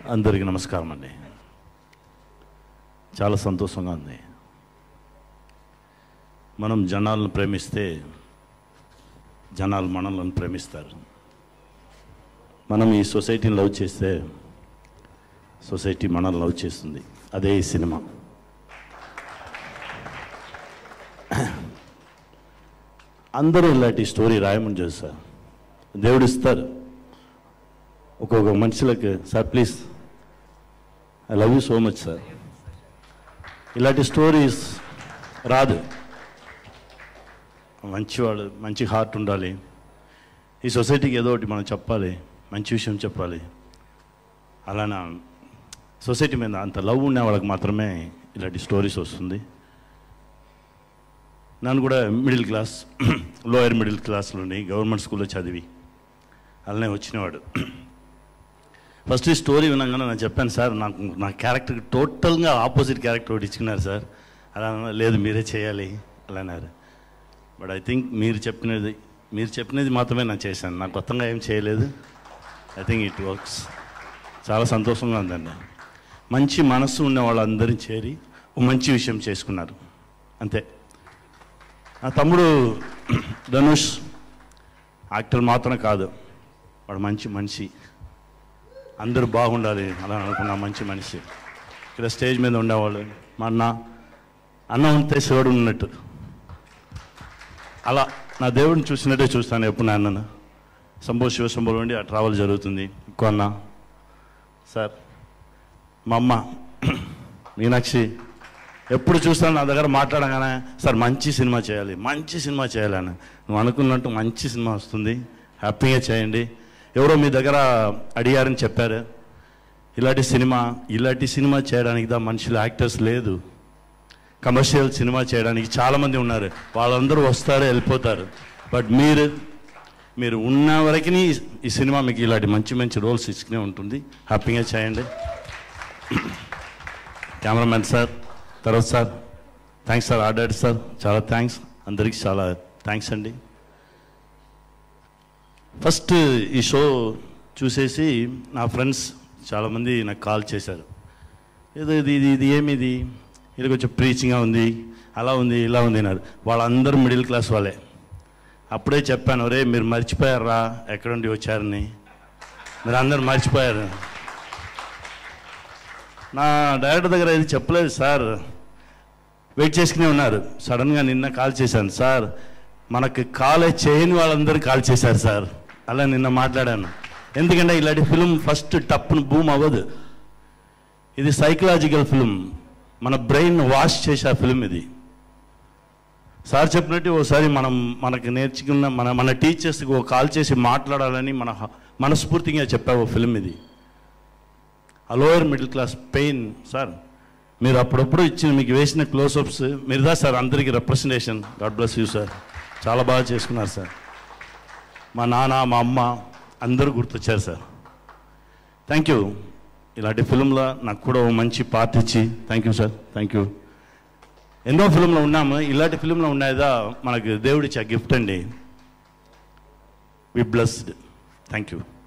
అందరికీ నమస్కారం అండి చాలా సంతోషంగా ఉంది మనం జనాలను ప్రేమిస్తే జనాలు మనల్ని ప్రేమిస్తారు మనం ఈ సొసైటీని లవ్ చేస్తే సొసైటీ మనల్ని లవ్ చేస్తుంది అదే ఈ సినిమా అందరూ ఇలాంటి స్టోరీ రాయమని చేస్తారు దేవుడు ఇస్తారు ఒక్కొక్క మనుషులకు sir please I love you so much sir ఇలాంటి స్టోరీస్ రాదు మంచివాడు మంచి హార్ట్ ఉండాలి ఈ సొసైటీకి ఏదో ఒకటి మనం చెప్పాలి మంచి విషయం చెప్పాలి అలానా సొసైటీ మీద అంత లవ్ ఉన్న వాళ్ళకి మాత్రమే ఇలాంటి స్టోరీస్ వస్తుంది నన్ను కూడా మిడిల్ క్లాస్ లోయర్ మిడిల్ క్లాస్లోని గవర్నమెంట్ స్కూల్లో చదివి అలానే వచ్చినవాడు ఫస్ట్ ఈ స్టోరీ వినగానే నేను చెప్పాను సార్ నాకు నా క్యారెక్టర్కి టోటల్గా ఆపోజిట్ క్యారెక్టర్ ఒకటి ఇచ్చుకున్నారు సార్ అలా అన్నా, లేదు మీరే చేయాలి అలా అన్నారు బట్ ఐ థింక్ మీరు చెప్పినది మీరు చెప్పినది మాత్రమే నేను చేశాను నాకు కొత్తగా ఏం చేయలేదు ఐ థింక్ ఇట్ వర్క్స్ చాలా సంతోషంగా ఉందండి మంచి మనస్సు ఉన్న వాళ్ళందరినీ చేరి ఒక మంచి విషయం చేసుకున్నారు అంతే నా తమ్ముడు ధనుష్ యాక్టర్ మాత్రమే కాదు వాడు మంచి మనిషి అందరూ బాగుండాలి అలా అనుకున్న మంచి మనిషి ఇక్కడ స్టేజ్ మీద ఉండేవాళ్ళు మా అన్న అన్న ఉంటే శివుడు ఉన్నట్టు అలా నా దేవుడిని చూసినట్టే చూస్తాను ఎప్పుడు నా అన్నను శంభో శివ శంభో నుండి ఆ ట్రావెల్ జరుగుతుంది ఇంకో అన్న సార్ మా అమ్మ మీనాక్షి ఎప్పుడు చూస్తాను నా దగ్గర మాట్లాడగానే సార్ మంచి సినిమా చేయాలి మంచి సినిమా చేయాలని నువ్వు అనుకున్నట్టు మంచి సినిమా వస్తుంది హ్యాపీగా చేయండి ఎవరో మీ దగ్గర అడిగారని చెప్పారు ఇలాంటి సినిమా ఇలాంటి సినిమా చేయడానికి దా మనుషులు యాక్టర్స్ లేదు కమర్షియల్ సినిమా చేయడానికి చాలామంది ఉన్నారు వాళ్ళందరూ వస్తారు వెళ్ళిపోతారు బట్ మీరు మీరు ఉన్న వరకు ఈ సినిమా మీకు ఇలాంటి మంచి మంచి రోల్స్ ఇచ్చుకునే ఉంటుంది హ్యాపీగా చేయండి కెమెరామెన్ సార్ తర్వాత sir thanks sir order sir చాలా థ్యాంక్స్ అందరికీ చాలా థ్యాంక్స్ అండి ఫస్ట్ ఈ షో చూసేసి నా ఫ్రెండ్స్ చాలామంది నాకు కాల్ చేశారు ఏదో ఇది ఇది ఇది ఏమిది ఇది కొంచెం ప్రీచింగ్గా ఉంది అలా ఉంది ఇలా ఉంది అన్నారు వాళ్ళందరూ మిడిల్ క్లాస్ వాళ్ళే అప్పుడే చెప్పాను రే మీరు మర్చిపోయారా ఎక్కడ నుండి వచ్చారని మీరు అందరు మర్చిపోయారు నా డైరెక్టర్ దగ్గర ఇది చెప్పలేదు సార్ వెయిట్ చేసుకునే ఉన్నారు సడన్గా నిన్న కాల్ చేశాను సార్ మనకి కాలే చేయని వాళ్ళందరూ కాల్ చేశారు సార్ అలా నిన్న మాట్లాడాను ఎందుకంటే ఇలాంటి ఫిలిం ఫస్ట్ టప్ను బూమ్ అవ్వదు ఇది సైకలాజికల్ ఫిలిం మన బ్రెయిన్ వాష్ చేసే ఫిలిం ఇది సార్ చెప్పినట్టు ఒకసారి మనం మనకి నేర్చుకున్న మన మన టీచర్స్కి ఒక కాల్ చేసి మాట్లాడాలని మన హ- మనస్ఫూర్తిగా చెప్పే ఒక ఫిలిం ఇది ఆ lower middle class pain sir మీరు అప్పుడప్పుడు ఇచ్చిన మీకు వేసిన క్లోజప్స్ మీరుదా సార్ అందరికీ representation God bless you sir చాలా బాగా చేసుకున్నారు సార్ మా నాన్న మా అమ్మ అందరూ గుర్తొచ్చారు సార్ థ్యాంక్ యూ ఇలాంటి ఫిలింలో నాకు కూడా ఓ మంచి పార్ట్ ఇచ్చి thank you sir thank you ఎన్నో ఫిలింలో ఉన్నాము ఇలాంటి ఫిలింలో ఉన్నాయిదా మనకు దేవుడిచ్చే గిఫ్ట్ అండి వి బ్లస్డ్ థ్యాంక్ యూ